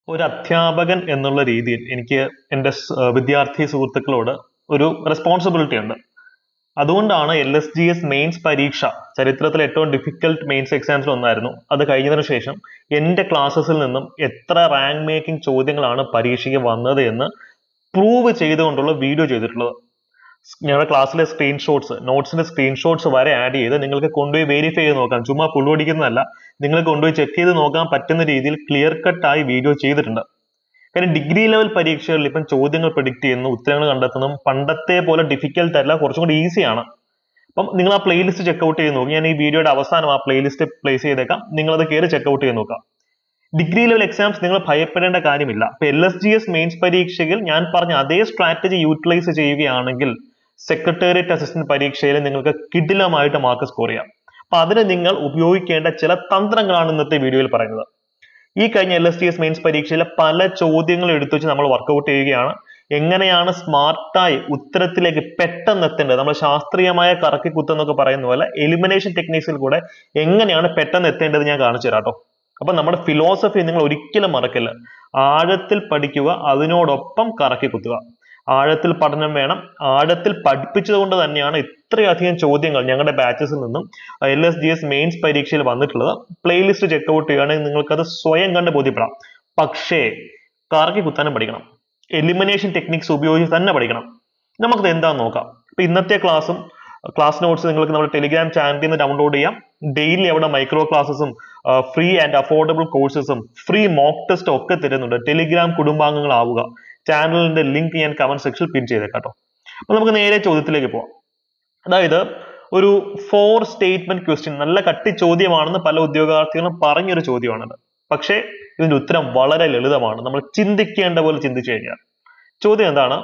ഒരു അധ്യാപകൻ എന്നുള്ള രീതിയിൽ എനിക്ക് എൻ്റെ സ്- ഏർ വിദ്യാർത്ഥി സുഹൃത്തുക്കളോട് ഒരു റെസ്പോൺസിബിലിറ്റി ഉണ്ട് അതുകൊണ്ടാണ് L S G S mains പരീക്ഷ ചരിത്രത്തിലെ ഏറ്റവും ഡിഫിക്കൽട്ട് മെയിൻസ് എക്സാംസിൽ ഒന്നായിരുന്നു അത് കഴിഞ്ഞതിന് ശേഷം എൻ്റെ ക്ലാസ്സസിൽ നിന്നും എത്ര റാങ്ക് മേക്കിംഗ് ചോദ്യങ്ങളാണ് പരീക്ഷയ്ക്ക് വന്നത് എന്ന് പ്രൂവ് ചെയ്തുകൊണ്ടുള്ള വീഡിയോ ചെയ്തിട്ടുള്ളത് ഞങ്ങളുടെ ക്ലാസ്സിലെ സ്ക്രീൻഷോട്ട്സ് നോട്ട്സിന്റെ സ്ക്രീൻഷോട്ട്സ് വരെ ആഡ് ചെയ്ത് നിങ്ങൾക്ക് കൊണ്ടുപോയി വെരിഫൈ ചെയ്ത് നോക്കാം ചുമ്മാ പുള്ളുപിടിക്കുന്നതല്ല നിങ്ങൾ കൊണ്ടുപോയി ചെക്ക് ചെയ്ത് നോക്കാൻ പറ്റുന്ന രീതിയിൽ ക്ലിയർ കട്ട് ആയി വീഡിയോ ചെയ്തിട്ടുണ്ട് കാര്യം ഡിഗ്രി ലെവൽ പരീക്ഷകളിൽ ഇപ്പം ചോദ്യങ്ങൾ പ്രിഡിക്റ്റ് ചെയ്യുന്നു ഉത്തരങ്ങൾ കണ്ടെത്തുന്നതും പണ്ടത്തെ പോലെ ഡിഫിക്കൽട്ട് അല്ല കുറച്ചും കൂടി ഈസിയാണ് അപ്പം നിങ്ങൾ ആ പ്ലേലിസ്റ്റ് ചെക്കൗട്ട് ചെയ്ത് നോക്കി ഞാൻ ഈ വീഡിയോയുടെ അവസാനം ആ പ്ലേലിസ്റ്റ് പ്ലേസ് ചെയ്തേക്കാം നിങ്ങൾ അത് കയറി ചെക്കൗട്ട് ചെയ്ത് നോക്കാം ഡിഗ്രി ലെവൽ എക്സാംസ് നിങ്ങൾ ഭയപ്പെടേണ്ട കാര്യമില്ല ഇപ്പൊ L S G S mains പരീക്ഷയിൽ ഞാൻ പറഞ്ഞ അതേ സ്ട്രാറ്റജി യൂട്ടിലൈസ് ചെയ്യുകയാണെങ്കിൽ സെക്രട്ടേറിയറ്റ് അസിസ്റ്റന്റ് പരീക്ഷയിൽ നിങ്ങൾക്ക് കിടിലമായിട്ട് മാർക്ക് സ്കോർ ചെയ്യാം അപ്പൊ അതിന് നിങ്ങൾ ഉപയോഗിക്കേണ്ട ചില തന്ത്രങ്ങളാണ് ഇന്നത്തെ വീഡിയോയിൽ പറയുന്നത് ഈ കഴിഞ്ഞ L S T S mains പരീക്ഷയിലെ പല ചോദ്യങ്ങൾ എടുത്തു വെച്ച് നമ്മൾ വർക്കൗട്ട് ചെയ്യുകയാണ് എങ്ങനെയാണ് സ്മാർട്ടായി ഉത്തരത്തിലേക്ക് പെട്ടെന്ന് എത്തേണ്ടത് നമ്മൾ ശാസ്ത്രീയമായ കറക്കി കുത്തെന്നൊക്കെ പറയുന്ന പോലെ എലിമിനേഷൻ ടെക്നീക്സിൽ കൂടെ എങ്ങനെയാണ് പെട്ടെന്ന് എത്തേണ്ടത് ഞാൻ കാണിച്ചു തരാം കേട്ടോ അപ്പൊ നമ്മുടെ ഫിലോസഫി നിങ്ങൾ ഒരിക്കലും മറക്കില്ല ആഴത്തിൽ പഠിക്കുക അതിനോടൊപ്പം കറക്കി കുത്തുക ആഴത്തിൽ പഠനം വേണം ആഴത്തിൽ പഠിപ്പിച്ചതുകൊണ്ട് തന്നെയാണ് ഇത്രയധികം ചോദ്യങ്ങൾ ഞങ്ങളുടെ ബാച്ചസിൽ നിന്നും L S G S mains പരീക്ഷയിൽ വന്നിട്ടുള്ളത് പ്ലേലിസ്റ്റ് ചെക്കൗട്ട് ചെയ്യുകയാണെങ്കിൽ നിങ്ങൾക്കത് സ്വയം കണ്ട് ബോധ്യപ്പെടാം പക്ഷേ കറക്കി കുത്താനും പഠിക്കണം എലിമിനേഷൻ ടെക്നിക്സ് ഉപയോഗിച്ച് തന്നെ പഠിക്കണം നമുക്കത് എന്താന്ന് നോക്കാം ഇപ്പൊ ഇന്നത്തെ ക്ലാസ്സും ക്ലാസ് നോട്ട്സ് നിങ്ങൾക്ക് നമ്മുടെ ടെലിഗ്രാം ചാനലിൽ നിന്ന് ഡൗൺലോഡ് ചെയ്യാം ഡെയിലി അവിടെ മൈക്രോ ക്ലാസ്സസും ഫ്രീ ആൻഡ് അഫോർഡബിൾ കോഴ്സസും ഫ്രീ മോക്ക് ടെസ്റ്റ് ഒക്കെ തരുന്നുണ്ട് ടെലിഗ്രാം കുടുംബാംഗങ്ങളാവുക ചാനലിന്റെ ലിങ്ക് ഞാൻ കമന്റ് സെക്ഷനിൽ പിൻ ചെയ്തേക്കാം കേട്ടോ അപ്പൊ നമുക്ക് നേരെ ചോദ്യത്തിലേക്ക് പോവാം അതായത് ഒരു ഫോർ സ്റ്റേറ്റ്മെന്റ് ക്വസ്റ്റ്യൻ നല്ല കട്ടി ചോദ്യമാണെന്ന് പല ഉദ്യോഗാർത്ഥികളും പറഞ്ഞൊരു ചോദ്യമാണത് പക്ഷേ ഇതിന്റെ ഉത്തരം വളരെ ലളിതമാണ് നമ്മൾ ചിന്തിക്കേണ്ട പോലെ ചിന്തിച്ചു കഴിഞ്ഞാൽ ചോദ്യം എന്താണ്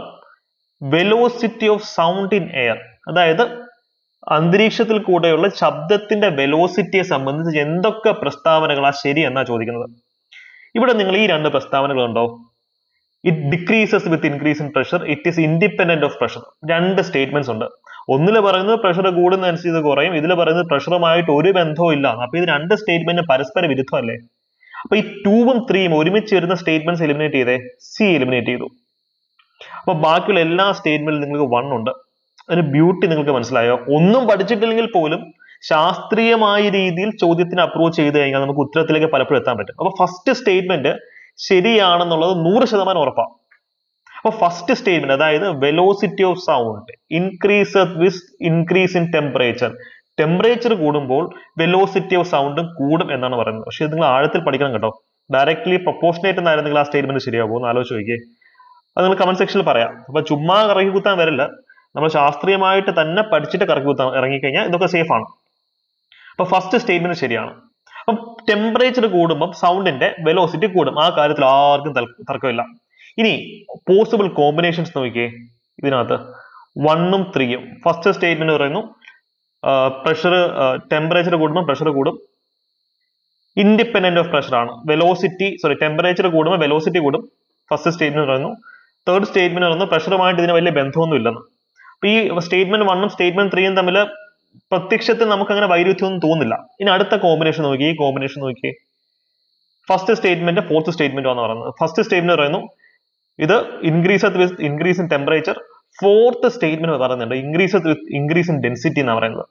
velocity of sound in air അതായത് അന്തരീക്ഷത്തിൽ കൂടെയുള്ള ശബ്ദത്തിന്റെ വെലോസിറ്റിയെ സംബന്ധിച്ച് എന്തൊക്കെ പ്രസ്താവനകളാ ശരി എന്നാ ചോദിക്കുന്നത് ഇവിടെ നിങ്ങൾ ഈ രണ്ട് പ്രസ്താവനകൾ ഉണ്ടോ it decreases with increase in pressure it is independent of pressure രണ്ട് സ്റ്റേറ്റ്മെന്റ്സ് ഉണ്ട് ഒന്നിൽ പറയുന്നത് പ്രഷർ കൂടുന്നതനുസരിച്ച് ഇത് കുറയും ഇതിൽ പറയുന്നത് പ്രഷറുമായിട്ട് ഒരു ബന്ധവും ഇല്ല അപ്പൊ ഇത് രണ്ട് സ്റ്റേറ്റ്മെന്റ് പരസ്പര വിരുദ്ധമല്ലേ അപ്പൊ ഈ ടൂവും ത്രീയും ഒരുമിച്ച് വരുന്ന സ്റ്റേറ്റ്മെന്റ്സ് എലിമിനേറ്റ് ചെയ്തേ സി എലിമിനേറ്റ് ചെയ്തു അപ്പൊ ബാക്കിയുള്ള എല്ലാ സ്റ്റേറ്റ്മെന്റിലും നിങ്ങൾക്ക് വൺ ഉണ്ട് അതിന് ബ്യൂട്ടി നിങ്ങൾക്ക് മനസ്സിലായോ ഒന്നും പഠിച്ചിട്ടില്ലെങ്കിൽ പോലും ശാസ്ത്രീയമായ രീതിയിൽ ചോദ്യത്തിന് അപ്രോച്ച് ചെയ്ത് കഴിഞ്ഞാൽ നമുക്ക് ഉത്തരത്തിലേക്ക് പലപ്പോഴും എത്താൻ പറ്റും അപ്പൊ ഫസ്റ്റ് സ്റ്റേറ്റ്മെന്റ് ശരിയാണെന്നുള്ളത് നൂറ് ശതമാനം ഉറപ്പാണ് അപ്പൊ ഫസ്റ്റ് സ്റ്റേറ്റ്മെന്റ് അതായത് velocity of sound increase with increase in temperature temperature കൂടുമ്പോൾ വെലോസിറ്റി ഓഫ് സൗണ്ടും കൂടും എന്നാണ് പറയുന്നത് പക്ഷെ ഇത് നിങ്ങൾ ആഴത്തിൽ പഠിക്കണം കേട്ടോ ഡയറക്ട്ലി പ്രൊപ്പോർഷനേറ്റ് എന്നായിരുന്നെങ്കിൽ ആ സ്റ്റേറ്റ്മെന്റ് ശരിയാവുമോ എന്ന് ആലോചിച്ച് നോക്കിയേ അത് നിങ്ങൾ കമന്റ് സെക്ഷനിൽ പറയാം അപ്പൊ ചുമ്മാ കറക്കി കുത്താൻ വരില്ല നമ്മൾ ശാസ്ത്രീയമായിട്ട് തന്നെ പഠിച്ചിട്ട് കറക്കി കുത്താൻ ഇറങ്ങിക്കഴിഞ്ഞാൽ ഇതൊക്കെ സേഫ് ആണ് അപ്പൊ ഫസ്റ്റ് സ്റ്റേറ്റ്മെന്റ് ശരിയാണ് അപ്പം ടെമ്പറേച്ചർ കൂടുമ്പോൾ സൗണ്ടിന്റെ വെലോസിറ്റി കൂടും ആ കാര്യത്തിൽ ആർക്കും തൽ- തർക്കമില്ല ഇനി പോസിബിൾ കോമ്പിനേഷൻസ് നോക്കിയേ ഇതിനകത്ത് വണ്ണും ത്രീയും ഫസ്റ്റ് സ്റ്റേറ്റ്മെന്റ് പറയുന്നു പ്രഷർ ടെമ്പറേച്ചർ കൂടുമ്പോൾ പ്രഷർ കൂടും ഇൻഡിപെൻഡന്റ് ഓഫ് പ്രഷർ ആണ് വെലോസിറ്റി സോറി ടെമ്പറേച്ചർ കൂടുമ്പോൾ വെലോസിറ്റി കൂടും ഫസ്റ്റ് സ്റ്റേറ്റ്മെന്റ് പറയുന്നു തേർഡ് സ്റ്റേറ്റ്മെന്റ് പറയുന്നു പ്രഷറുമായിട്ട് ഇതിന് വലിയ ബന്ധമൊന്നും ഇല്ലെന്ന് അപ്പൊ ഈ സ്റ്റേറ്റ്മെന്റ് വണ്ണും സ്റ്റേറ്റ്മെന്റ് ത്രീയും തമ്മിൽ പ്രത്യക്ഷത്തിൽ നമുക്ക് അങ്ങനെ വൈരുദ്ധ്യമൊന്നും തോന്നുന്നില്ല ഇനി അടുത്ത കോമ്പിനേഷൻ നോക്കി ഈ കോമ്പിനേഷൻ നോക്കി ഫസ്റ്റ് സ്റ്റേറ്റ്മെന്റ് ഫോർത്ത് സ്റ്റേറ്റ്മെന്റ് ആണ് പറയുന്നത് ഫസ്റ്റ് സ്റ്റേറ്റ്മെന്റ് പറയുന്നു ഇത് increase with increase in temperature fourth statement പറയുന്നുണ്ട് increase with increase in density എന്നാണ് പറയുന്നത്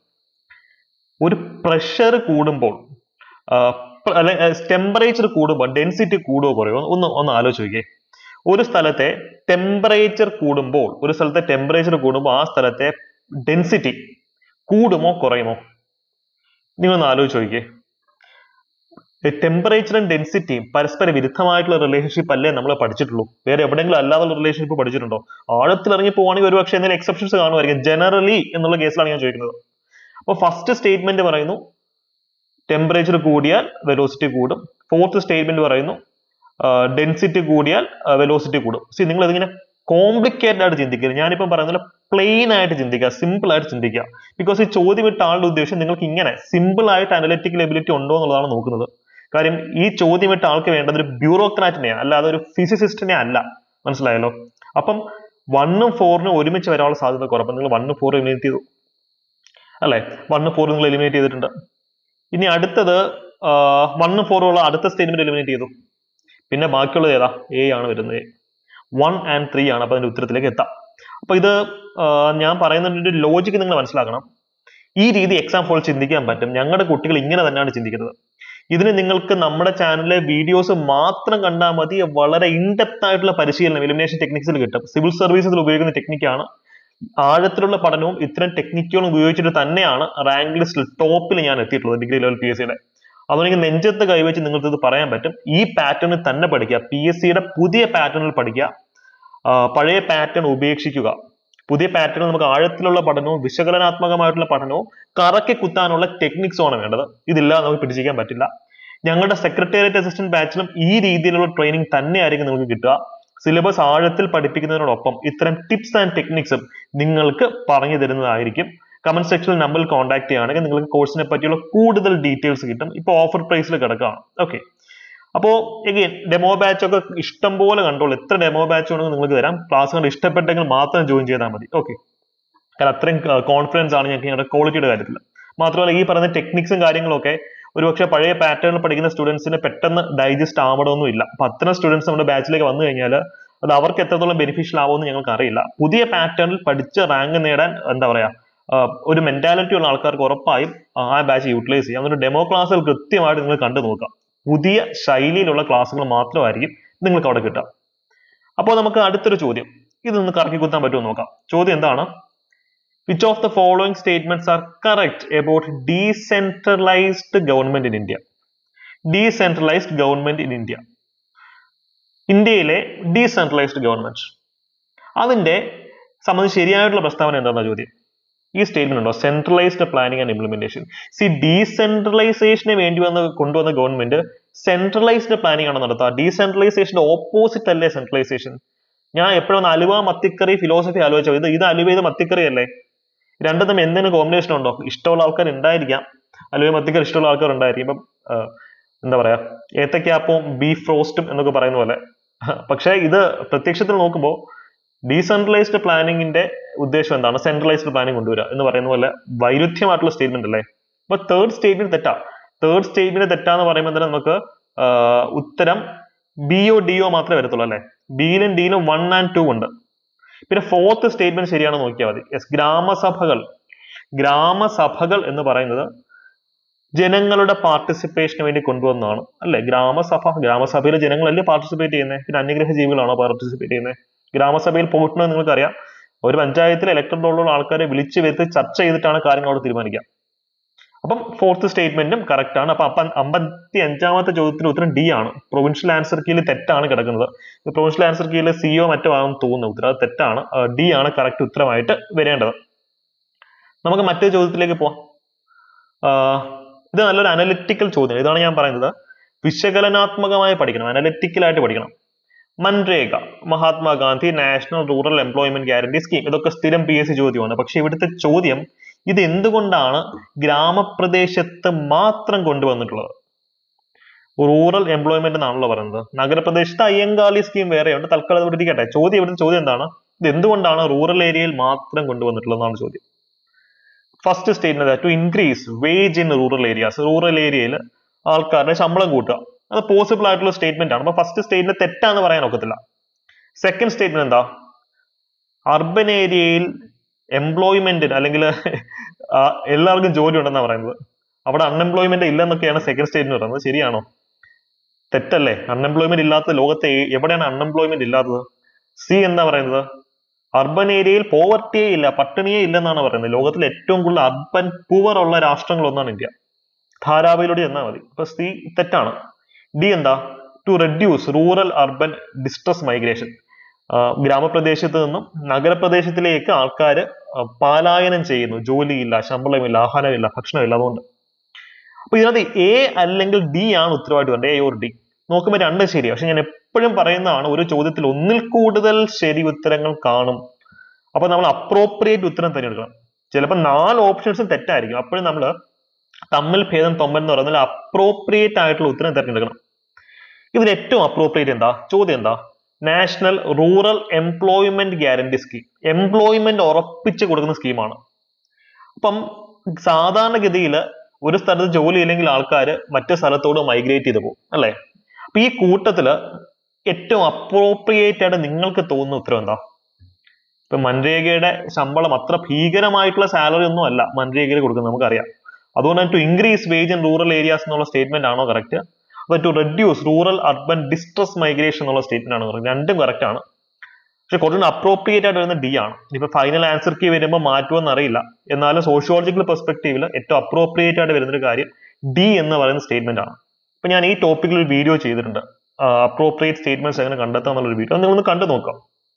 ഒരു പ്രഷർ കൂടുമ്പോൾ അല്ലെ ടെമ്പറേച്ചർ കൂടുമ്പോൾ ഡെൻസിറ്റി കൂടുകയോ കുറയോ ഒന്ന് ഒന്ന് ആലോചിച്ച് നോക്കിയേ ഒരു സ്ഥലത്തെ ടെമ്പറേച്ചർ കൂടുമ്പോൾ ഒരു സ്ഥലത്തെ ടെമ്പറേച്ചർ കൂടുമ്പോൾ ആ സ്ഥലത്തെ ഡെൻസിറ്റി കൂടുമോ കുറയുമോ നിങ്ങൾ ഒന്ന് ആലോചിച്ച് നോക്കിയേ ടെമ്പറേച്ചറും ഡെൻസിറ്റിയും പരസ്പര വിരുദ്ധമായിട്ടുള്ള റിലേഷൻഷിപ്പ് അല്ലേ നമ്മൾ പഠിച്ചിട്ടുള്ളൂ വേറെ എവിടെയെങ്കിലും അല്ലാതുള്ള റിലേഷൻഷിപ്പ് പഠിച്ചിട്ടുണ്ടോ ആഴത്തിൽ ഇറങ്ങി പോവാണെങ്കിൽ ഒരു പക്ഷേ എന്തെങ്കിലും എക്സെപ്ഷൻസ് കാണുമായിരിക്കും ജനറലി എന്നുള്ള കേസിലാണ് ഞാൻ ചോദിക്കുന്നത് അപ്പോൾ ഫസ്റ്റ് സ്റ്റേറ്റ്മെന്റ് പറയുന്നു ടെമ്പറേച്ചർ കൂടിയാൽ വെലോസിറ്റി കൂടും ഫോർത്ത് സ്റ്റേറ്റ്മെന്റ് പറയുന്നു ഡെൻസിറ്റി കൂടിയാൽ വെലോസിറ്റി കൂടും സി നിങ്ങൾ ഇതിങ്ങനെ കോംപ്ലിക്കേറ്റഡ് ആയിട്ട് ചിന്തിക്കരുത് ഞാനിപ്പം പറയുന്നത് പ്ലെയിൻ ആയിട്ട് ചിന്തിക്കുക സിമ്പിൾ ആയിട്ട് ചിന്തിക്കുക ബിക്കോസ് ഈ ചോദ്യം ഇട്ട ആളുടെ ഉദ്ദേശം നിങ്ങൾക്ക് ഇങ്ങനെ സിമ്പിൾ ആയിട്ട് അനലിറ്റിക്കൽ എബിലിറ്റി ഉണ്ടോ എന്നുള്ളതാണ് നോക്കുന്നത് കാര്യം ഈ ചോദ്യം ഇട്ട ആൾക്ക് വേണ്ടത് ഒരു ബ്യൂറോക്രാറ്റിനെയാണ് അല്ലാതെ ഒരു ഫിസിസിസ്റ്റിനെ അല്ല മനസ്സിലായല്ലോ അപ്പം വണ്ണും ഫോറിനും ഒരുമിച്ച് വരാനുള്ള സാധ്യത കുറപ്പം നിങ്ങൾ വണ്ണും ഫോറും എലിമിനേറ്റ് ചെയ്തു അല്ലെ വണ്ണും ഫോറും നിങ്ങൾ എലിമിനേറ്റ് ചെയ്തിട്ടുണ്ട് ഇനി അടുത്തത് വണ്ണും ഫോറും ഉള്ള അടുത്ത സ്റ്റേറ്റ്മെന്റ് എലിമിനേറ്റ് ചെയ്തു പിന്നെ ബാക്കിയുള്ളത് ഏതാ എ ആണ് വരുന്നത് വൺ ആൻഡ് ത്രീ ആണ് അപ്പൊ അതിന്റെ ഉത്തരത്തിലേക്ക് എത്താം അപ്പൊ ഇത് ആ, ഞാൻ പറയുന്നതിന്റെ ഒരു ലോജിക്ക് നിങ്ങൾ മനസ്സിലാക്കണം ഈ രീതി എക്സാം ഹോൾ ചിന്തിക്കാൻ പറ്റും ഞങ്ങളുടെ കുട്ടികൾ ഇങ്ങനെ തന്നെയാണ് ചിന്തിക്കുന്നത് ഇതിന് നിങ്ങൾക്ക് നമ്മുടെ ചാനലിലെ വീഡിയോസ് മാത്രം കണ്ടാൽ മതി വളരെ ഇൻഡെപ്ത് ആയിട്ടുള്ള പരിശീലനം എലിമിനേഷൻ ടെക്നിക്സിൽ കിട്ടും സിവിൽ സർവീസസിൽ ഉപയോഗിക്കുന്ന ടെക്നിക്കാണ് ആഴത്തിലുള്ള പഠനവും ഇത്തരം ടെക്നിക്കുകളും ഉപയോഗിച്ചിട്ട് തന്നെയാണ് റാങ്ക് ലിസ്റ്റിൽ ടോപ്പിൽ ഞാൻ എത്തിയിട്ടുള്ളത് ഡിഗ്രി ലെവൽ പി എസ് സിയുടെ അതുകൊണ്ട് എനിക്ക് നെഞ്ചത്ത് കൈവച്ച് നിങ്ങൾക്ക് ഇത് പറയാൻ പറ്റും ഈ പാറ്റേണിൽ തന്നെ പഠിക്കുക പി എസ് സിയുടെ പുതിയ പാറ്റേണിൽ പഠിക്കുക ആ, പഴയ പാറ്റേൺ ഉപേക്ഷിക്കുക പുതിയ പാറ്റേണിൽ നമുക്ക് ആഴത്തിലുള്ള പഠനവും വിശകലനാത്മകമായിട്ടുള്ള പഠനവും കറക്കി കുത്താനുള്ള ടെക്നിക്സും ആണ് വേണ്ടത് ഇതില്ലാതെ നമുക്ക് പിടിച്ചിരിക്കാൻ പറ്റില്ല ഞങ്ങളുടെ സെക്രട്ടേറിയറ്റ് അസിസ്റ്റന്റ് ബാച്ചിലും ഈ രീതിയിലുള്ള ട്രെയിനിങ് തന്നെയായിരിക്കും നിങ്ങൾക്ക് കിട്ടുക സിലബസ് ആഴത്തിൽ പഠിപ്പിക്കുന്നതിനോടൊപ്പം ഇത്തരം ടിപ്സ് ആൻഡ് ടെക്നിക്സും നിങ്ങൾക്ക് പറഞ്ഞു തരുന്നതായിരിക്കും കമന്റ് സെക്ഷനിൽ നമ്പറിൽ കോൺടാക്ട് ചെയ്യുകയാണെങ്കിൽ നിങ്ങൾക്ക് കോഴ്സിനെ പറ്റിയുള്ള കൂടുതൽ ഡീറ്റെയിൽസ് കിട്ടും ഇപ്പോൾ ഓഫർ പ്രൈസിൽ കിടക്കുകയാണ് ഓക്കെ അപ്പോ എഗെയിൻ ഡെമോ ബാച്ച് ഒക്കെ ഇഷ്ടം പോലെ കണ്ടോളൂ എത്ര ഡെമോ ബാച്ച് വേണമെങ്കിൽ നിങ്ങൾക്ക് തരാം ക്ലാസ് കണ്ട് ഇഷ്ടപ്പെട്ടെങ്കിൽ മാത്രം ജോയിൻ ചെയ്താൽ മതി ഓക്കെ കാരണം അത്രയും കോൺഫിഡൻസ് ആണ് ഞങ്ങൾക്ക് ഞങ്ങളുടെ ക്വാളിറ്റിയുടെ കാര്യത്തിൽ മാത്രമല്ല ഈ പറയുന്ന ടെക്നിക്സും കാര്യങ്ങളൊക്കെ ഒരുപക്ഷെ പഴയ പാറ്റേണിൽ പഠിക്കുന്ന സ്റ്റുഡൻസിന് പെട്ടെന്ന് ഡൈജസ്റ്റ് ആവണമൊന്നുമില്ല അപ്പൊ അത്തരം സ്റ്റുഡൻസ് നമ്മുടെ ബാച്ചിലേക്ക് വന്നു കഴിഞ്ഞാൽ അത് അവർക്ക് എത്രത്തോളം ബെനിഫിഷ്യൽ ആവുമെന്ന് ഞങ്ങൾക്ക് അറിയില്ല പുതിയ പാറ്റേണിൽ പഠിച്ച് റാങ്ക് നേടാൻ എന്താ പറയാ ആ, ഒരു മെന്റാലിറ്റി ഉള്ള ആൾക്കാർക്ക് ഉറപ്പായും ആ ബാച്ച് യൂട്ടിലൈസ് ചെയ്യാം അതൊരു ഡെമോ ക്ലാസ്സുകൾ കൃത്യമായിട്ട് നിങ്ങൾ കണ്ടു നോക്കാം പുതിയ ശൈലിയിലുള്ള ക്ലാസ്സുകൾ മാത്രമായിരിക്കും നിങ്ങൾക്ക് അവിടെ കിട്ടുക അപ്പോൾ നമുക്ക് അടുത്തൊരു ചോദ്യം ഇതൊന്ന് കറക്കി കുത്താൻ പറ്റുമോ എന്ന് നോക്കാം ചോദ്യം എന്താണ് which of the following statements are correct about decentralised government in India decentralised government in India ഇന്ത്യയിലെ ഡീസെൻട്രലൈസ്ഡ് ഗവൺമെന്റ് അതിന്റെ സംബന്ധിച്ച് ശരിയായിട്ടുള്ള പ്രസ്താവന എന്താണെന്ന ചോദ്യം ഈ സ്റ്റേറ്റ്മെന്റ് ഉണ്ടോ centralised planning and implementation C ഡീസെൻട്രലൈസേഷന് വേണ്ടി വന്ന് കൊണ്ടുവന്ന ഗവൺമെന്റ് സെൻട്രലൈസ്ഡ് പ്ലാനിങ് ആണ് നടത്തുക ഡീസെൻട്രലൈസേഷന്റെ ഓപ്പോസിറ്റ് അല്ലേ സെൻട്രലൈസേഷൻ ഞാൻ എപ്പോഴും അലുവ മത്തിക്കറി ഫിലോസഫി ആലോചിച്ചത് ഇത് ഇത് അലുവ ഇത് മത്തിക്കറി അല്ലേ രണ്ടും തമ്മിൽ എന്തെങ്കിലും കോമ്പിനേഷൻ ഉണ്ടോ ഇഷ്ടമുള്ള ആൾക്കാർ ഉണ്ടായിരിക്കാം അലുവ മത്തിക്കറി ഇഷ്ടമുള്ള ആൾക്കാർ ഉണ്ടായിരിക്കും ഇപ്പം ആ, എന്താ പറയാ ഏത്തക്കാപ്പവും ബീഫ് റോസ്റ്റും എന്നൊക്കെ പറയുന്ന പോലെ പക്ഷേ ഇത് പ്രത്യക്ഷത്തിൽ നോക്കുമ്പോൾ ഡീസെൻട്രലൈസ്ഡ് പ്ലാനിങ്ങിന്റെ ഉദ്ദേശം എന്താണ് സെൻട്രലൈസ്ഡ് പ്ലാനിങ് കൊണ്ടുവരിക എന്ന് പറയുന്ന പോലെ വൈരുദ്ധ്യമായിട്ടുള്ള സ്റ്റേറ്റ്മെന്റ് അല്ലേ അപ്പൊ തേർഡ് സ്റ്റേറ്റ്മെന്റ് തെറ്റാ തേർഡ് സ്റ്റേറ്റ്മെന്റ് തെറ്റാന്ന് പറയുമ്പോൾ തന്നെ നമുക്ക് ആ, ഉത്തരം ബിഒ ഡിഒ മാത്രമേ വരത്തുള്ളൂ അല്ലെ ബിയിലും ഡിയിലും വൺ ആൻഡ് ടു ഉണ്ട് പിന്നെ ഫോർത്ത് സ്റ്റേറ്റ്മെന്റ് ശരിയാണെന്ന് നോക്കിയാൽ മതി യെസ് ഗ്രാമസഭകൾ ഗ്രാമസഭകൾ എന്ന് പറയുന്നത് ജനങ്ങളുടെ പാർട്ടിസിപ്പേഷന് വേണ്ടി കൊണ്ടുവന്നതാണ് അല്ലെ ഗ്രാമസഭ ഗ്രാമസഭയിലെ ജനങ്ങളല്ലേ പാർട്ടിസിപ്പേറ്റ് ചെയ്യുന്നത് പിന്നെ അന്യഗ്രഹ ജീവികളാണോ പാർട്ടിസിപ്പേറ്റ് ചെയ്യുന്നത് ഗ്രാമസഭയിൽ പോയിട്ടുണ്ടെന്ന് നിങ്ങൾക്കറിയാം ഒരു പഞ്ചായത്തിൽ ഇലക്ടഡ് റോളുള്ള ആൾക്കാരെ വിളിച്ചു വരുത്തി ചർച്ച ചെയ്തിട്ടാണ് കാര്യങ്ങൾ അവിടെ തീരുമാനിക്കുക അപ്പം ഫോർത്ത് സ്റ്റേറ്റ്മെന്റും കറക്റ്റ് ആണ് അപ്പൊ അപ്പം അമ്പത്തി അഞ്ചാമത്തെ ചോദ്യത്തിന് ഉത്തരം ഡി ആണ് പ്രൊവിൻഷ്യൽ ആൻസർ കീയിൽ തെറ്റാണ് കിടക്കുന്നത് പ്രൊവിൻഷ്യൽ ആൻസർ കീയിൽ സിഒ മറ്റോ ആണെന്ന് തോന്നുന്നു ഉത്തരം അത് തെറ്റാണ് ഡി ആണ് കറക്റ്റ് ഉത്തരമായിട്ട് വരേണ്ടത് നമുക്ക് മറ്റേ ചോദ്യത്തിലേക്ക് പോവാം ആഹ് ഇത് നല്ലൊരു അനലിറ്റിക്കൽ ചോദ്യം ഇതാണ് ഞാൻ പറയുന്നത് വിശകലനാത്മകമായി പഠിക്കണം അനലിറ്റിക്കൽ ആയിട്ട് പഠിക്കണം MNREGA Mahatma Gandhi national rural employment guarantee scheme ഇതൊക്കെ സ്ഥിരം പി എസ് സി ചോദ്യമാണ് പക്ഷെ ഇവിടുത്തെ ചോദ്യം ഇത് എന്തുകൊണ്ടാണ് ഗ്രാമപ്രദേശത്ത് മാത്രം കൊണ്ടുവന്നിട്ടുള്ളത് റൂറൽ എംപ്ലോയ്മെന്റ് എന്നാണല്ലോ പറയുന്നത് നഗരപ്രദേശത്ത് അയ്യങ്കാളി സ്കീം വേറെയുണ്ട് തൽക്കാലം ഇവിടെ ഇരിക്കട്ടെ ചോദ്യം ഇവിടുത്തെ ചോദ്യം എന്താണ് ഇത് എന്തുകൊണ്ടാണ് റൂറൽ ഏരിയയിൽ മാത്രം കൊണ്ടുവന്നിട്ടുള്ളതെന്നാണ് ചോദ്യം first statement to increase wage in rural areas rural ഏരിയയിൽ ആൾക്കാരുടെ ശമ്പളം കൂട്ടുക അത് പോസിബിൾ ആയിട്ടുള്ള സ്റ്റേറ്റ്മെന്റ് ആണ് അപ്പൊ ഫസ്റ്റ് സ്റ്റേറ്റ്മെന്റ് തെറ്റാന്ന് പറയാൻ ഒക്കത്തില്ല സെക്കൻഡ് സ്റ്റേറ്റ്മെന്റ് എന്താ അർബൻ ഏരിയയിൽ എംപ്ലോയ്മെന്റിന് അല്ലെങ്കിൽ എല്ലാവർക്കും ജോലി ഉണ്ടെന്നാണ് പറയുന്നത് അവിടെ അൺഎംപ്ലോയ്മെന്റ് ഇല്ലെന്നൊക്കെയാണ് സെക്കൻഡ് സ്റ്റേറ്റ്മെന്റ് പറയുന്നത് ശരിയാണോ തെറ്റല്ലേ അൺഎംപ്ലോയ്മെന്റ് ഇല്ലാത്ത ലോകത്തെ എ- എവിടെയാണ് അൺഎംപ്ലോയ്മെന്റ് ഇല്ലാത്തത് സി എന്താ പറയുന്നത് അർബൻ ഏരിയയിൽ പോവർട്ടിയേ ഇല്ല പട്ടിണിയേ ഇല്ലെന്നാണ് പറയുന്നത് ലോകത്തിലെ ഏറ്റവും കൂടുതൽ അർബൻ പൂവർ ഉള്ള രാഷ്ട്രങ്ങൾ ഒന്നാണ് ഇന്ത്യ ധാരാവിലൂടെ ചെന്നാൽ മതി അപ്പൊ സി തെറ്റാണ് ഡി എന്താ to reduce rural urban distress migration ഗ്രാമപ്രദേശത്ത് നിന്നും നഗരപ്രദേശത്തിലേക്ക് ആൾക്കാർ പാലായനം ചെയ്യുന്നു ജോലിയില്ല ശമ്പളമില്ല ആഹാരമില്ല ഭക്ഷണമില്ല അതുകൊണ്ട് അപ്പൊ ഇതിനകത്ത് എ അല്ലെങ്കിൽ ഡി ആണ് ഉത്തരവായിട്ട് വരേണ്ടത് എ ഓർ ഡി നോക്കുമ്പോൾ രണ്ടും ശരിയാണ് പക്ഷെ ഞാൻ എപ്പോഴും പറയുന്നതാണ് ഒരു ചോദ്യത്തിൽ ഒന്നിൽ കൂടുതൽ ശരി ഉത്തരങ്ങൾ കാണും അപ്പൊ നമ്മൾ അപ്രോപ്രിയേറ്റ് ഉത്തരം തിരഞ്ഞെടുക്കണം ചിലപ്പോൾ നാല് ഓപ്ഷൻസും തെറ്റായിരിക്കും അപ്പോഴും നമ്മൾ തമ്മിൽ ഭേദം തൊമ്പൻ എന്ന് പറയുന്നത് അപ്രോപ്രിയേറ്റ് ആയിട്ടുള്ള ഉത്തരം തിരഞ്ഞെടുക്കണം ഇതിൽ ഏറ്റവും അപ്രോപ്രിയേറ്റ് എന്താ ചോദ്യം എന്താ national rural employment guarantee scheme employment ഉറപ്പിച്ച് കൊടുക്കുന്ന സ്കീമാണ് അപ്പം സാധാരണഗതിയിൽ ഒരു സ്ഥലത്ത് ജോലി ഇല്ലെങ്കിൽ ആൾക്കാർ മറ്റു സ്ഥലത്തോട് മൈഗ്രേറ്റ് ചെയ്ത് പോകും അല്ലെ അപ്പൊ ഈ കൂട്ടത്തില് ഏറ്റവും അപ്രോപ്രിയേറ്റ് ആയിട്ട് നിങ്ങൾക്ക് തോന്നുന്ന ഉത്തരം എന്താ ഇപ്പൊ മൻരേഗയുടെ ശമ്പളം അത്ര ഭീകരമായിട്ടുള്ള സാലറി ഒന്നും അല്ല മൻരേഗയിൽ കൊടുക്കുന്നത് നമുക്കറിയാം അതുകൊണ്ട് to increase wage in rural areas എന്നുള്ള സ്റ്റേറ്റ്മെന്റ് ആണോ കറക്റ്റ് അത് to reduce rural urban distress migration എന്നുള്ള സ്റ്റേറ്റ്മെന്റ് ആണോ correct? രണ്ടും കറക്റ്റ് ആണ് പക്ഷെ കുറച്ചുകൂടി അപ്രോപ്രിയേറ്റ് ആയിട്ട് വരുന്ന ഡി ആണ് ഇപ്പൊ ഫൈനൽ ആൻസർ കീ വരുമ്പോൾ മാറ്റുമെന്ന് അറിയില്ല എന്നാലും സോഷ്യോളജിക്കൽ പെർസ്പെക്ടീവിൽ ഏറ്റവും അപ്രോപ്രിയേറ്റ് ആയിട്ട് വരുന്ന ഒരു കാര്യം ഡി എന്ന് പറയുന്ന സ്റ്റേറ്റ്മെന്റ് ആണ് ഇപ്പൊ ഞാൻ ഈ ടോപ്പിക്കിൽ ഒരു വീഡിയോ ചെയ്തിട്ടുണ്ട് അപ്രോപ്രിയേറ്റ് സ്റ്റേറ്റ്മെന്റ്സ് എങ്ങനെ കണ്ടെത്താം എന്നുള്ള ഒരു വീഡിയോ അത് നിങ്ങളൊന്ന് കണ്ടു നോക്കാം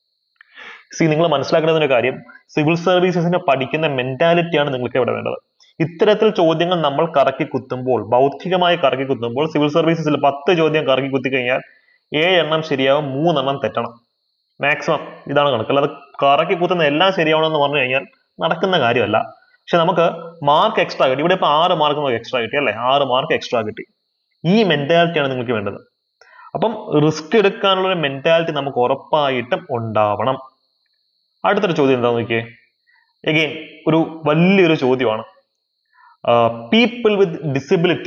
സി നിങ്ങൾ മനസ്സിലാക്കേണ്ട ഒരു കാര്യം സിവിൽ സർവീസസിനെ പഠിക്കുന്ന മെന്റാലിറ്റിയാണ് നിങ്ങൾക്ക് ഇവിടെ വേണ്ടത് ഇത്തരത്തിൽ ചോദ്യങ്ങൾ നമ്മൾ കറക്കി കുത്തുമ്പോൾ ഭൗതികമായി കറക്കി കുത്തുമ്പോൾ സിവിൽ സർവീസസിൽ പത്ത് ചോദ്യം കറക്കി കുത്തി കഴിഞ്ഞാൽ ഏഴ് എണ്ണം ശരിയാവും മൂന്നെണ്ണം തെറ്റണം മാക്സിമം ഇതാണ് കണക്ക് അല്ലാതെ കറക്കി കുത്തുന്ന എല്ലാം ശരിയാവണമെന്ന് പറഞ്ഞു കഴിഞ്ഞാൽ നടക്കുന്ന കാര്യമല്ല പക്ഷെ നമുക്ക് മാർക്ക് എക്സ്ട്രാ കിട്ടി ഇവിടെ ഇപ്പൊ ആറ് മാർക്ക് നമുക്ക് എക്സ്ട്രാ കിട്ടി അല്ലെ ആറ് മാർക്ക് എക്സ്ട്രാ കിട്ടി ഈ മെന്റാലിറ്റിയാണ് നിങ്ങൾക്ക് വേണ്ടത് അപ്പം റിസ്ക് എടുക്കാനുള്ള ഒരു മെന്റാലിറ്റി നമുക്ക് ഉറപ്പായിട്ടും ഉണ്ടാവണം അടുത്തൊരു ചോദ്യം എന്താ നോക്കിയേ എഗെയിൻ ഒരു വലിയൊരു ചോദ്യമാണ് people with disability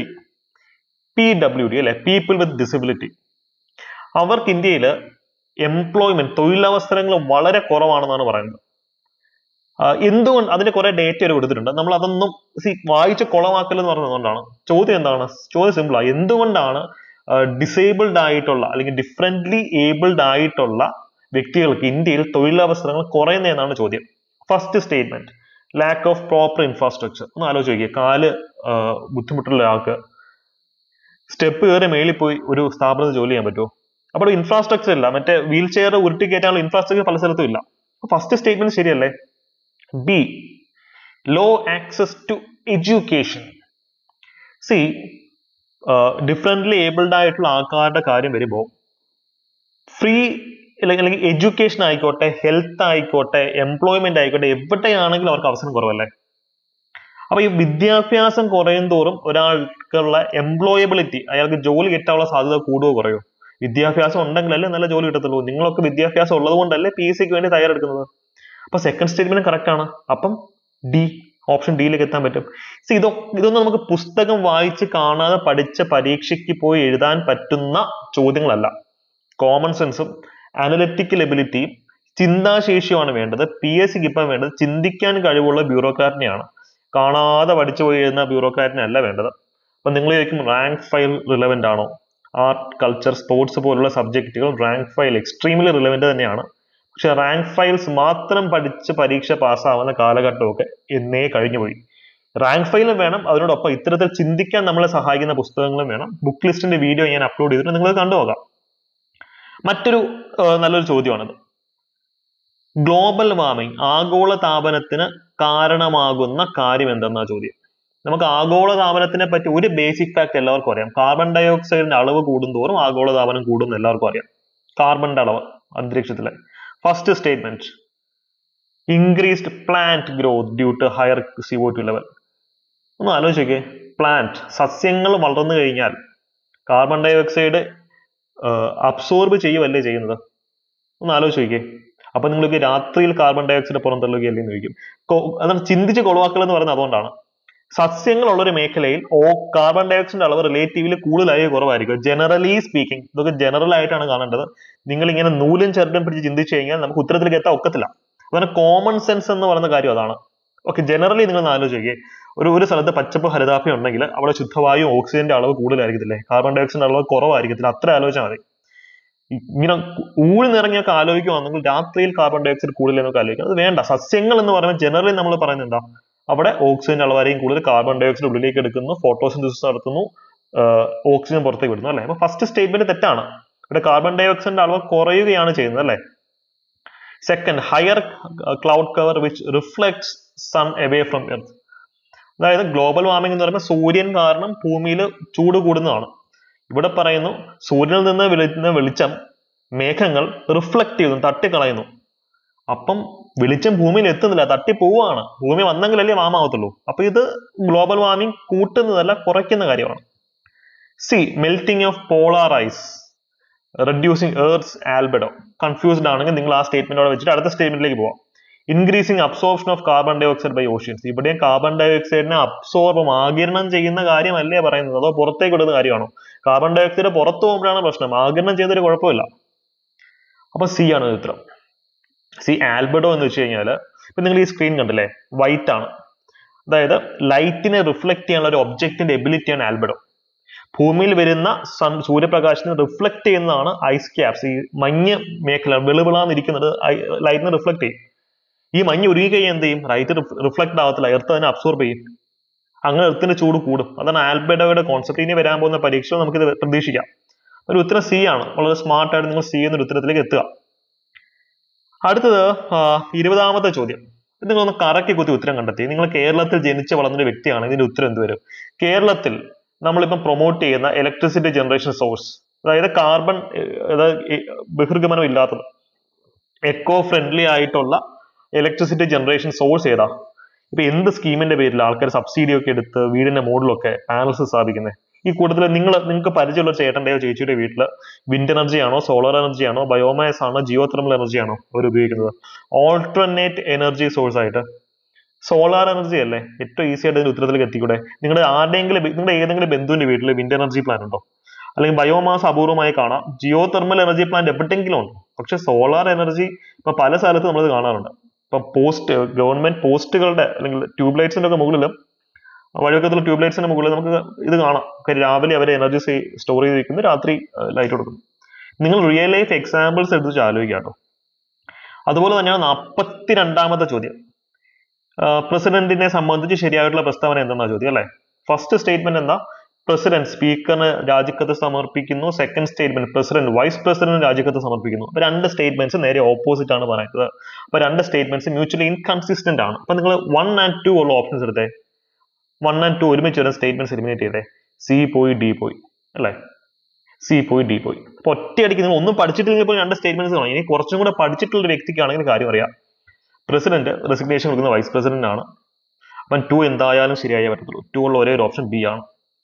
P W D അല്ലെ പീപ്പിൾ വിത്ത് ഡിസബിലിറ്റി അവർക്ക് ഇന്ത്യയിൽ എംപ്ലോയ്മെന്റ് തൊഴിലവസരങ്ങൾ വളരെ കുറവാണെന്നാണ് പറയുന്നത് ആഹ് എന്തുകൊണ്ട് അതിന്റെ കുറെ ഡേറ്റ ഒരു കൊടുത്തിട്ടുണ്ട് നമ്മൾ അതൊന്നും സി വായിച്ച് കുളമാക്കൽ എന്ന് പറഞ്ഞതുകൊണ്ടാണ് ചോദ്യം എന്താണ് ചോദ്യം സിമ്പിൾ ആ എന്തുകൊണ്ടാണ് ഡിസേബിൾഡ് ആയിട്ടുള്ള അല്ലെങ്കിൽ ഡിഫറെന്റ്ലി ഏബിൾഡ് ആയിട്ടുള്ള വ്യക്തികൾക്ക് ഇന്ത്യയിൽ തൊഴിലവസരങ്ങൾ കുറയുന്നതെന്നാണ് ചോദ്യം first statement lack of proper infrastructure ഒന്ന് ആലോചിച്ച് നോക്കിയേ കാല് ആഹ് ബുദ്ധിമുട്ടുള്ള ആൾക്ക് സ്റ്റെപ്പ് കയറി മേളിൽ പോയി ഒരു സ്ഥാപനത്തിൽ ജോലി ചെയ്യാൻ പറ്റുമോ അപ്പോൾ ഇൻഫ്രാസ്ട്രക്ചർ ഇല്ല മറ്റേ വീൽ ചെയർ ഉരുട്ടി കയറ്റാനുള്ള ഇൻഫ്രാസ്ട്രക്ചർ പല സ്ഥലത്തും ഇല്ല ഫസ്റ്റ് സ്റ്റേറ്റ്മെന്റ് ശരിയല്ലേ B low access to education C differently abled ആയിട്ടുള്ള ആൾക്കാരുടെ കാര്യം വരുമ്പോൾ ഫ്രീ അല്ലെങ്കിൽ അല്ലെങ്കിൽ എഡ്യൂക്കേഷൻ ആയിക്കോട്ടെ ഹെൽത്ത് ആയിക്കോട്ടെ എംപ്ലോയ്മെന്റ് ആയിക്കോട്ടെ എവിടെയാണെങ്കിലും അവർക്ക് അവസരം കുറവല്ലേ അപ്പൊ ഈ വിദ്യാഭ്യാസം കുറയും തോറും ഒരാൾക്കുള്ള എംപ്ലോയബിലിറ്റി അയാൾക്ക് ജോലി കിട്ടാനുള്ള സാധ്യത കൂടുകയോ കുറയോ വിദ്യാഭ്യാസം ഉണ്ടെങ്കിലല്ലേ നല്ല ജോലി കിട്ടത്തുള്ളൂ നിങ്ങളൊക്കെ വിദ്യാഭ്യാസം ഉള്ളത് കൊണ്ടല്ലേ പി എസ് സിക്ക് വേണ്ടി തയ്യാറെടുക്കുന്നത് അപ്പൊ സെക്കൻഡ് സ്റ്റേറ്റ്മെന്റ് കറക്റ്റ് ആണ് അപ്പം ഡി ഓപ്ഷൻ ഡിയിലേക്ക് എത്താൻ പറ്റും സി ഇതൊ ഇതൊന്നും നമുക്ക് പുസ്തകം വായിച്ച് കാണാതെ പഠിച്ച പരീക്ഷയ്ക്ക് പോയി എഴുതാൻ പറ്റുന്ന ചോദ്യങ്ങളല്ല കോമൺ സെൻസും അനലിറ്റിക്കൽ എബിലിറ്റിയും ചിന്താശേഷിയുമാണ് വേണ്ടത് പി എസ് സിക്ക് ഇപ്പം വേണ്ടത് ചിന്തിക്കാൻ കഴിവുള്ള ബ്യൂറോക്രാറ്റിനെയാണ് കാണാതെ പഠിച്ചു പോയി എഴുതുന്ന ബ്യൂറോക്രാറ്റിനെ അല്ല വേണ്ടത് അപ്പൊ നിങ്ങൾ ചോദിക്കും റാങ്ക് ഫയൽ റിലവന്റ് ആണോ ആർട്ട് കൾച്ചർ സ്പോർട്സ് പോലുള്ള സബ്ജക്റ്റുകൾ റാങ്ക് ഫയൽ എക്സ്ട്രീംലി റിലവന്റ് തന്നെയാണ് പക്ഷെ റാങ്ക് ഫയൽസ് മാത്രം പഠിച്ച് പരീക്ഷ പാസ്സാവുന്ന കാലഘട്ടമൊക്കെ എന്നേ കഴിഞ്ഞുപോയി റാങ്ക് ഫയലും വേണം അതിനോടൊപ്പം ഇത്തരത്തിൽ ചിന്തിക്കാൻ നമ്മളെ സഹായിക്കുന്ന പുസ്തകങ്ങളും വേണം ബുക്ക് ലിസ്റ്റിന്റെ വീഡിയോ ഞാൻ അപ്ലോഡ് ചെയ്തിട്ട് നിങ്ങൾ കണ്ടു നോക്കാം മറ്റൊരു ആ, നല്ലൊരു ചോദ്യമാണത് ഗ്ലോബൽ വാർമിംഗ് ആഗോള താപനത്തിന് കാരണമാകുന്ന കാര്യം എന്തെന്നാ ചോദ്യം നമുക്ക് ആഗോള താപനത്തിനെ പറ്റി ഒരു ബേസിക് ഫാക്ട് എല്ലാവർക്കും അറിയാം കാർബൺ ഡൈ ഓക്സൈഡിന്റെ അളവ് കൂടുന്തോറും ആഗോള താപനം കൂടുമെന്ന് എല്ലാവർക്കും അറിയാം കാർബണിന്റെ അളവ് അന്തരീക്ഷത്തിലെ first statement increased plant growth due to higher C O two level ഒന്ന് ആലോചിക്കേ പ്ലാന്റ് സസ്യങ്ങൾ വളർന്നു കഴിഞ്ഞാൽ കാർബൺ ഡൈ ഓക്സൈഡ് അബ്സോർബ് ചെയ്യുമല്ലേ ചെയ്യുന്നത് ഒന്ന് ആലോചിച്ച് നോക്കിയേ അപ്പൊ നിങ്ങൾക്ക് രാത്രിയിൽ കാർബൺ ഡൈ ഓക്സൈഡ് പുറന്തള്ളുകയല്ലേ എന്ന് ചോദിക്കും കൊ- അതാണ് ചിന്തിച്ച് കൊളവാക്കൽ എന്ന് പറയുന്നത് അതുകൊണ്ടാണ് സസ്യങ്ങളുള്ള ഒരു മേഖലയിൽ ഓ കാർബൺ ഡൈ ഓക്സൈഡിന്റെ അളവ് റിലേറ്റീവ്ലി കൂടുതലായി കുറവായിരിക്കും ജനറലി സ്പീക്കിംഗ് ഇതൊക്കെ ജനറൽ ആയിട്ടാണ് കാണേണ്ടത് നിങ്ങൾ ഇങ്ങനെ നൂലും ചെറുതും പിടിച്ച് ചിന്തിച്ചു കഴിഞ്ഞാൽ നമുക്ക് ഉത്തരത്തിലേക്ക് എത്താൻ ഒക്കത്തില്ല അതാണ് കോമൺ സെൻസ് എന്ന് പറയുന്ന കാര്യം അതാണ് ഓക്കെ ജനറലി നിങ്ങൾ ഒന്ന് ആലോചിക്കുക ഒരു ഒരു സ്ഥലത്ത് പച്ചപ്പ് ഹരിതാഭം ഉണ്ടെങ്കിൽ അവിടെ ശുദ്ധവായു ഓക്സിജന്റെ അളവ് കൂടുതലായിരിക്കത്തില്ലേ കാർബൺ ഡൈ ഓക്സൈഡിന്റെ അളവ് കുറവായിരിക്കത്തില്ല അത്ര ആലോചിച്ചാൽ മതി ഇങ്ങനെ ഊഴി നിറങ്ങിയൊക്കെ ആലോചിക്കുവാണെങ്കിൽ രാത്രിയിൽ കാർബൺ ഡൈ ഓക്സൈഡ് കൂടുതൽ എന്നൊക്കെ ആലോചിക്കാം അത് വേണ്ട സസ്യങ്ങൾ എന്ന് പറയുമ്പോൾ ജനറലി നമ്മൾ പറയുന്നത് എന്താ അവിടെ ഓക്സിജൻ അളവാരെയും കൂടുതൽ കാർബൺ ഡൈ ഓക്സൈഡ് ഉള്ളിലേക്ക് എടുക്കുന്നു ഫോട്ടോസിന്തസിസ് നടത്തുന്നു ഓക്സിജൻ പുറത്തേക്ക് വിടുന്നു അല്ലെ അപ്പൊ ഫസ്റ്റ് സ്റ്റേറ്റ്മെന്റ് തെറ്റാണ് ഇവിടെ കാർബൺ ഡൈ ഓക്സൈഡിന്റെ അളവ് കുറയുകയാണ് ചെയ്യുന്നത് അല്ലെ second higher cloud cover which reflects sun away from earth അതായത് ഗ്ലോബൽ വാർമിംഗ് എന്ന് പറയുമ്പോൾ സൂര്യൻ കാരണം ഭൂമിയിൽ ചൂട് കൂടുന്നതാണ് ഇവിടെ പറയുന്നു സൂര്യനിൽ നിന്ന് വിളിക്കുന്ന വെളിച്ചം മേഘങ്ങൾ റിഫ്ലക്ട് ചെയ്യുന്നു തട്ടിക്കളയുന്നു അപ്പം വെളിച്ചം ഭൂമിയിൽ എത്തുന്നില്ല തട്ടി പോവുകയാണ് ഭൂമി വന്നെങ്കിലല്ലേ വാമാവത്തുള്ളൂ അപ്പൊ ഇത് ഗ്ലോബൽ വാർമിംഗ് കൂട്ടുന്നതല്ല കുറയ്ക്കുന്ന കാര്യമാണ് C melting of polar ice reducing earth's albedo confused ആണെങ്കിൽ നിങ്ങൾ ആ സ്റ്റേറ്റ്മെന്റോടെ വെച്ചിട്ട് അടുത്ത സ്റ്റേറ്റ്മെന്റിലേക്ക് പോവാം increasing absorption of carbon dioxide by oceans ഇവിടെയും കാർബൺ ഡൈ ഓക്സൈഡിനെ അബ്സോർബ് ആകിരണം ചെയ്യുന്ന കാര്യമല്ലേ പറയുന്നത് അതോ പുറത്തേക്ക് വിടുന്ന കാര്യമാണോ കാർബൺ ഡൈ ഓക്സൈഡ് പുറത്തു പോകുമ്പോഴാണ് പ്രശ്നം ആകിരണം ചെയ്തൊരു കുഴപ്പമില്ല അപ്പൊ സി ആണ് ഇത് ഉത്തരം സി ആൽബഡോ എന്ന് വെച്ച് കഴിഞ്ഞാൽ ഇപ്പൊ നിങ്ങൾ ഈ സ്ക്രീൻ കണ്ടില്ലേ വൈറ്റ് ആണ് അതായത് ലൈറ്റിനെ റിഫ്ലക്ട് ചെയ്യാനുള്ള ഒരു ഒബ്ജക്റ്റിന്റെ എബിലിറ്റിയാണ് ആൽബഡോ ഭൂമിയിൽ വരുന്ന സൺ സൂര്യപ്രകാശത്തിന് റിഫ്ലക്ട് ചെയ്യുന്നതാണ് ഐസ് ക്യാപ്സ് ഈ മഞ്ഞ് മേഖല വെളുവിളാന്നിരിക്കുന്നത് ലൈറ്റിനെ റിഫ്ലക്ട് ചെയ്യും ഈ മഞ്ഞ് ഉരുകി കഴിഞ്ഞാൽ എന്ത് ചെയ്യും ലൈറ്റ് റിഫ്ലക്ട് ആവത്തില്ല എർത്ത് അതിനെ അബ്സോർബ് ചെയ്യും അങ്ങനെ എർത്തിന്റെ ചൂട് കൂടും അതാണ് ആൽബഡോയുടെ കോൺസെപ്റ്റ് ഇനി വരാൻ പോകുന്ന പരീക്ഷയിൽ നമുക്കിത് പ്രതീക്ഷിക്കാം ഒരു ഉത്തരം സി ആണ് വളരെ സ്മാർട്ട് ആയിട്ട് നിങ്ങൾ സി എന്നൊരു ഉത്തരത്തിലേക്ക് എത്തുക അടുത്തത് ആ, ഇരുപതാമത്തെ ചോദ്യം ഇത് നിങ്ങളൊന്ന് കറക്കി കുത്തി ഉത്തരം കണ്ടെത്തി നിങ്ങൾ കേരളത്തിൽ ജനിച്ച് വളർന്നൊരു വ്യക്തിയാണ് ഇതിന്റെ ഉത്തരം എന്ത് വരും കേരളത്തിൽ നമ്മളിപ്പം പ്രൊമോട്ട് ചെയ്യുന്ന ഇലക്ട്രിസിറ്റി ജനറേഷൻ സോഴ്സ് അതായത് കാർബൺ അതായത് ഈ ബഹിർഗമനം ഇല്ലാത്തത് എക്കോ ഫ്രണ്ട്ലി ആയിട്ടുള്ള ഇലക്ട്രിസിറ്റി ജനറേഷൻ സോഴ്സ് ഏതാ ഇപ്പൊ എന്ത് സ്കീമിന്റെ പേരിൽ ആൾക്കാർ സബ്സിഡി ഒക്കെ എടുത്ത് വീടിന്റെ മുകളിലൊക്കെ പാനൽസ് സ്ഥാപിക്കുന്നത് ഈ കൂട്ടത്തിൽ നിങ്ങൾ നിങ്ങൾക്ക് പരിചയമുള്ള ഒരു ചേട്ടന്റെയോ ചേച്ചിയുടെ വീട്ടിൽ വിൻഡ് എനർജി ആണോ സോളാർ എനർജി ആണോ ബയോമാസ് ആണോ ജിയോ തെർമൽ എനർജി ആണോ അവർ ഉപയോഗിക്കുന്നത് ഓൾട്ടർനേറ്റ് എനർജി സോഴ്സ് ആയിട്ട് സോളാർ എനർജി അല്ലേ ഏറ്റവും ഈസി ആയിട്ട് ഇതിന്റെ ഉത്തരത്തിലേക്ക് എത്തിക്കൂടെ നിങ്ങളുടെ ആരുടെയെങ്കിലും നിങ്ങളുടെ ഏതെങ്കിലും ബന്ധുവിന്റെ വീട്ടിൽ വിൻഡ് എനർജി പ്ലാൻ ഉണ്ടോ അല്ലെങ്കിൽ ബയോമാസ് അപൂർവമായി കാണാം ജിയോ തെർമൽ എനർജി പ്ലാന്റ് എവിടെയെങ്കിലും ഉണ്ട് പക്ഷെ സോളാർ എനർജി ഇപ്പൊ പല സ്ഥലത്തും നമ്മൾ കാണാറുണ്ട് ഇപ്പൊ പോസ്റ്റ് ഗവൺമെന്റ് പോസ്റ്റുകളുടെ അല്ലെങ്കിൽ ട്യൂബ് ലൈറ്റ്സിന്റെ ഒക്കെ മുകളിലും വഴിവെക്കത്തുള്ള ട്യൂബ് ലൈറ്റ്സിന്റെ മുകളിൽ നമുക്ക് ഇത് കാണാം കാര്യം രാവിലെ അവർ എനർജി സ്റ്റോർ ചെയ്ത് വെക്കുന്നു രാത്രി ലൈറ്റ് കൊടുക്കുന്നു നിങ്ങൾ റിയൽ ലൈഫ് എക്സാമ്പിൾസ് എടുത്ത് ആലോചിക്കുക കേട്ടോ അതുപോലെ തന്നെയാണ് നാൽപ്പത്തി രണ്ടാമത്തെ ചോദ്യം പ്രസിഡന്റിനെ സംബന്ധിച്ച് ശരിയായിട്ടുള്ള പ്രസ്താവന എന്തെന്നാ ചോദ്യം അല്ലെ ഫസ്റ്റ് സ്റ്റേറ്റ്മെന്റ് എന്താ പ്രസിഡന്റ് സ്പീക്കറിന് രാജിക്കത്ത് സമർപ്പിക്കുന്നു second statement president vice president രാജിക്കത്ത് സമർപ്പിക്കുന്നു അപ്പൊ രണ്ട് സ്റ്റേറ്റ്മെന്റ്സ് നേരെ ഓപ്പോസിറ്റ് ആണ് പറയുന്നത് അപ്പൊ രണ്ട് സ്റ്റേറ്റ്മെന്റ്സ് മ്യൂച്വലി ഇൻകൺസിസ്റ്റന്റ് ആണ് അപ്പൊ നിങ്ങൾ വൺ ആൻഡ് ടു ഉള്ള ഓപ്ഷൻസ് എടുത്തേ വൺ ആൻഡ് ടു ഒരുമിച്ച് വരുന്ന സ്റ്റേറ്റ്മെന്റ്സ് എലിമിനേറ്റ് ചെയ്തേ സി പോയി ഡി പോയി അല്ലേ സി പോയി ഡി പോയി അപ്പൊ ഒറ്റയടിക്ക് നിങ്ങൾ ഒന്നും പഠിച്ചിട്ടില്ലെങ്കിൽ പോയി രണ്ട് സ്റ്റേറ്റ്മെന്റ്സ് കാണാം ഇനി കുറച്ചും കൂടെ പഠിച്ചിട്ടുള്ള ഒരു വ്യക്തിക്കാണെങ്കിൽ കാര്യം അറിയാം പ്രസിഡന്റ് റെസിഗ്നേഷൻ കൊടുക്കുന്ന വൈസ് പ്രസിഡന്റ് ആണ് അപ്പം ടു എന്തായാലും ശരിയായേ പറ്റത്തുള്ളൂ ടു ഉള്ള ഒരേ ഒരു ഓപ്ഷൻ ബി ആണ്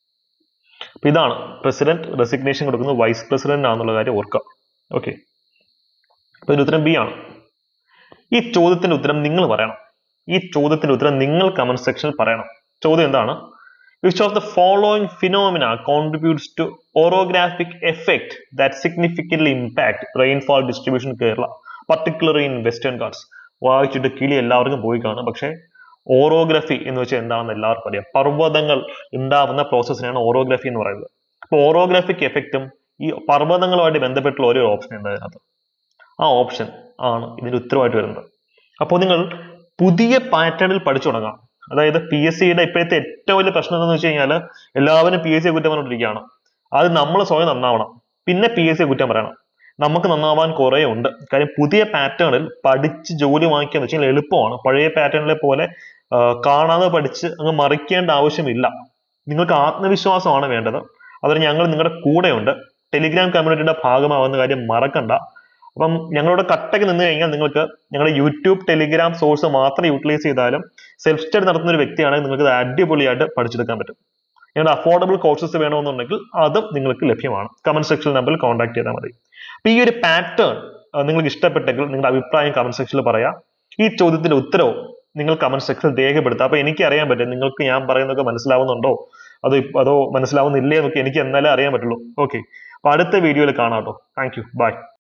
അപ്പൊ ഇതാണ് പ്രസിഡന്റ് റെസിഗ്നേഷൻ കൊടുക്കുന്നത് വൈസ് പ്രസിഡന്റ് ആണെന്നുള്ള കാര്യം ഓർക്കുക ഓക്കെ അപ്പൊ ഇതിന്റെ ഉത്തരം ബി ആണ് ഈ ചോദ്യത്തിന്റെ ഉത്തരം നിങ്ങൾ പറയണം ഈ ചോദ്യത്തിന്റെ ഉത്തരം നിങ്ങൾ കമന്റ് സെക്ഷനിൽ പറയണം ചോദ്യം എന്താണ് which of the following phenomena contributes to orographic effect that significantly impact rainfall distribution Kerala particular in Western Ghats വായിച്ചിട്ട് കിളി എല്ലാവർക്കും പോയി കാണും പക്ഷേ ഓറോഗ്രഫി എന്ന് വെച്ചാൽ എന്താണെന്ന് എല്ലാവർക്കും അറിയാം പർവ്വതങ്ങൾ ഉണ്ടാവുന്ന പ്രോസസ്സിനാണ് ഓറോഗ്രഫി എന്ന് പറയുന്നത് അപ്പോൾ ഓറോഗ്രാഫിക് എഫക്റ്റും ഈ പർവ്വതങ്ങളുമായിട്ട് ബന്ധപ്പെട്ടുള്ള ഓരോ ഓപ്ഷൻ ഉണ്ട് അതിനകത്ത് ആ ഓപ്ഷൻ ആണ് ഇതിന്റെ ഉത്തരവായിട്ട് വരുന്നത് അപ്പോൾ നിങ്ങൾ പുതിയ പാറ്റേണിൽ പഠിച്ചു തുടങ്ങാം അതായത് പി എസ് സിയുടെ ഇപ്പോഴത്തെ ഏറ്റവും വലിയ പ്രശ്നം എന്താണെന്ന് വെച്ച് കഴിഞ്ഞാൽ എല്ലാവരും പി എസ് സി കുറ്റം പറഞ്ഞുകൊണ്ടിരിക്കുകയാണ് അത് നമ്മൾ സ്വയം നന്നാവണം പിന്നെ പി എസ് സി കുറ്റം പറയണം നമുക്ക് നന്നാവാൻ കുറേ ഉണ്ട് കാര്യം പുതിയ പാറ്റേണിൽ പഠിച്ച് ജോലി വാങ്ങിക്കാന്ന് വെച്ചാൽ എളുപ്പമാണ് പഴയ പാറ്റേണിലെ പോലെ ആ, കാണാതെ പഠിച്ച് അങ്ങ് മറിക്കേണ്ട ആവശ്യമില്ല നിങ്ങൾക്ക് ആത്മവിശ്വാസമാണ് വേണ്ടത് അതിന് ഞങ്ങൾ നിങ്ങളുടെ കൂടെയുണ്ട് ടെലിഗ്രാം കമ്മ്യൂണിറ്റിയുടെ ഭാഗമാവുന്ന കാര്യം മറക്കണ്ട അപ്പം ഞങ്ങളോട് കട്ടക്ക് നിന്ന് കഴിഞ്ഞാൽ നിങ്ങൾക്ക് ഞങ്ങളുടെ യൂട്യൂബ് ടെലിഗ്രാം സോഴ്സ് മാത്രം യൂട്ടിലൈസ് ചെയ്താലും സെൽഫ് സ്റ്റഡി നടത്തുന്ന ഒരു വ്യക്തിയാണെങ്കിൽ നിങ്ങൾക്ക് ഇത് അടിപൊളിയായിട്ട് പഠിച്ചെടുക്കാൻ പറ്റും ഞങ്ങളുടെ അഫോർഡബിൾ കോഴ്സസ് വേണമെന്നുണ്ടെങ്കിൽ അതും നിങ്ങൾക്ക് ലഭ്യമാണ് കമന്റ് സെക്ഷൻ നമ്പറിൽ കോൺടാക്ട് ചെയ്താൽ മതി അപ്പൊ ഈ ഒരു പാറ്റേൺ നിങ്ങൾക്ക് ഇഷ്ടപ്പെട്ടെങ്കിൽ നിങ്ങളുടെ അഭിപ്രായം കമന്റ് സെക്ഷനിൽ പറയാം ഈ ചോദ്യത്തിന്റെ ഉത്തരവും നിങ്ങൾ കമന്റ് സെക്ഷനിൽ രേഖപ്പെടുത്തുക അപ്പൊ എനിക്ക് അറിയാൻ പറ്റും നിങ്ങൾക്ക് ഞാൻ പറയുന്നതൊക്കെ മനസ്സിലാവുന്നുണ്ടോ അതോ ഇപ്പ- അതോ മനസ്സിലാവുന്നില്ലേ എന്നൊക്കെ എനിക്ക് എന്നാലേ അറിയാൻ പറ്റുള്ളൂ ഓക്കെ അപ്പൊ അടുത്ത വീഡിയോയിൽ കാണാം കേട്ടോ താങ്ക് യു ബൈ